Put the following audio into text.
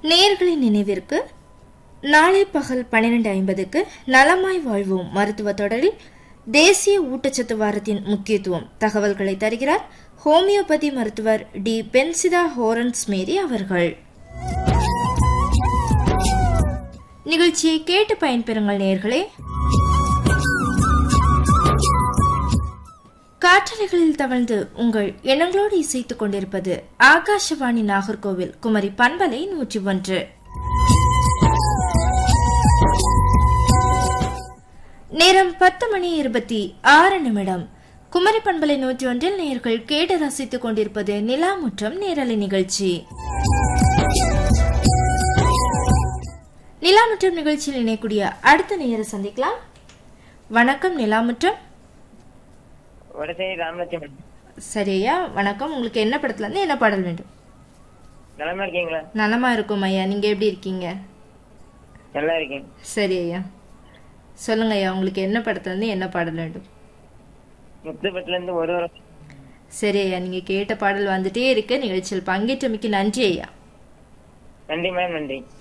நேர்களின் நினைவிற்கு நாளை பகல் பன்னிரண்டு ஐம்பதுக்கு நலமாய் வாழ்வோம் மருத்துவ தொடரில் தேசிய ஊட்டச்சத்து வாரத்தின் முக்கியத்துவம் தகவல்களை தருகிறார் ஹோமியோபதி மருத்துவர் டி பென்சிதா ஹோரன்ஸ் மேரி அவர்கள் நிகழ்ச்சியை கேட்டு பயன்பெறுங்கள் நேர்களே காற்றலைகளில் தவழ்ந்து உங்கள் எண்ணங்களோடு இசைத்துக் கொண்டிருப்பது ஆகாஷவாணி நாகர்கோவில் குமரி பண்பலை நூற்றி ஒன்று நேரம் பத்து மணி இருபத்தி ஆறு நிமிடம் குமரி பண்பலை நூற்றி ஒன்றில் நேர்கள் கேட்டு ரசித்துக் கொண்டிருப்பது நிலாமுற்றம் நேரலை நிகழ்ச்சி நிலாமுற்றம் நிகழ்ச்சியில் இணையக்கூடிய அடுத்த நேர சந்திக்கலாம் வணக்கம் நிலாமுற்றம் வடசேரி ராமலட்சுமன் சரியா வணக்கம் உங்களுக்கு என்ன படத்துல இருந்து என்ன பாடல் வேண்டும் நலமா இருக்கீங்களா நலமா இருக்கும் ஐயா நீங்க எப்படி இருக்கீங்க நல்லா இருக்கேன் சரி ஐயா சொல்லுங்க ஐயா உங்களுக்கு என்ன படத்துல இருந்து என்ன பாடல் வேண்டும் முத்துப்பட்டுல இருந்து ஒரு வருஷம் சரி ஐயா நீங்க கேட்ட பாடல் வந்துட்டே இருக்கு நிகழ்ச்சியில் பங்கேற்றமைக்கு நன்றி ஐயா நன்றி மேம் நன்றி